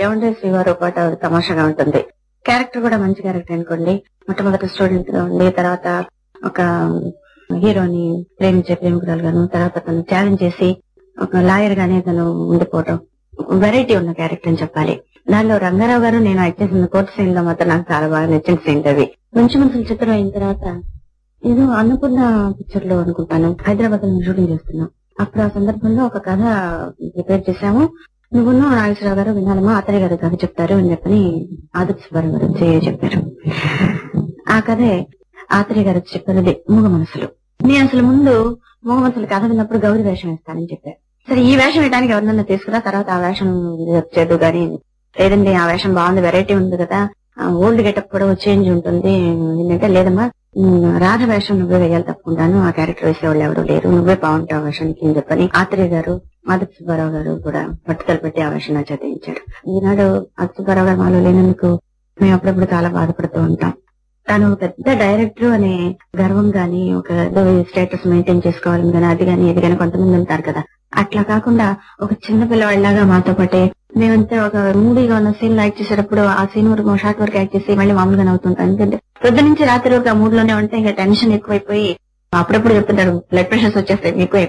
ఏమంటే శ్రీవారు పాట తమాషాగా ఉంటుంది క్యారెక్టర్ కూడా మంచి క్యారెక్టర్ అనుకోండి మొట్టమొదటి స్టూడెంట్ గా ఉండి తర్వాత ఒక హీరోని ప్రేమించే ప్రేమికురాలు గాను తర్వాత తను ఛాలెంజ్ చేసి ఒక లాయర్ గానే తను ఉండిపోవటం వెరైటీ ఉన్న క్యారెక్టర్ అని చెప్పాలి దానిలో రంగారావు గారు నేను యాక్ట్ చేసిన కోర్టు సీన్ లో మాత్రం నాకు చాలా బాగా నచ్చిన సీన్ అవి మంచి మనుషుల చిత్రం అయిన తర్వాత ఏదో అన్నపూర్ణ పిక్చర్ లో అనుకుంటాను హైదరాబాద్ లో షూటింగ్ చేస్తున్నాం అప్పుడు ఆ సందర్భంలో ఒక కథ ప్రిపేర్ చేశాము నువ్వును నాగేశ్వరరావు గారు వినాలమా అతని గారు కథ చెప్తారు అని చెప్పని ఆదిత్య సుబ్బారావు గారు వచ్చి చెప్పారు ఆ కథే ఆత్రేయ గారు వచ్చి చెప్పినది మూగ మనసులు నేను అసలు ముందు మూగ మనసులు కథ విన్నప్పుడు గౌరీ వేషం వేస్తానని చెప్పారు సరే ఈ వేషం వేయడానికి ఎవరినన్నా తీసుకురా తర్వాత ఆ వేషం వచ్చేది కానీ లేదండి ఆ వేషం బాగుంది వెరైటీ ఉంది కదా ఓల్డ్ గెటప్ కూడా చేంజ్ ఉంటుంది ఏంటంటే లేదమ్మా ఉమ్, రాధ వేషం నువ్వే వేయాలి తప్పుకుంటాను ఆ క్యారెక్టర్ వేసేవాళ్ళు ఎవరు లేరు నువ్వే బాగుంటావు ఆ వేషానికి అని చెప్పని ఆత్రేయ గారు ఆదిత్య సుబ్బారావు గారు కూడా పట్టుదల పెట్టి ఆ వేషం నా చేత ఇచ్చాడు ఈనాడు ఆదిత్య సుబ్బారావు గారు మాలో లేనందుకు మేము అప్పుడప్పుడు చాలా బాధపడుతూ ఉంటాం తాను ఒక పెద్ద డైరెక్టర్ అనే గర్వం గాని ఒక స్టేటస్ మెయింటైన్ చేసుకోవాలని గాని అది గాని ఇది గాని కొంతమంది ఉంటారు కదా అట్లా కాకుండా ఒక చిన్న పిల్లవాడిలాగా మాతో పాటే మేమంతా ఒక మూడీగా ఉన్న సీన్ యాక్ట్ చేసేటప్పుడు ఆ సీన్ వరకు షార్ట్ వరకు యాక్ట్ చేసి మళ్ళీ మామూలుగా నవ్వుతుంటాం ఎందుకంటే పొద్దు నుంచి రాత్రి వరకు ఆ మూడ్ లోనే ఉంటే ఇంకా టెన్షన్ ఎక్కువైపోయి అప్పుడప్పుడు చెప్తుంటాడు బ్లడ్ ప్రెషర్స్ వచ్చేస్తాయి మీకు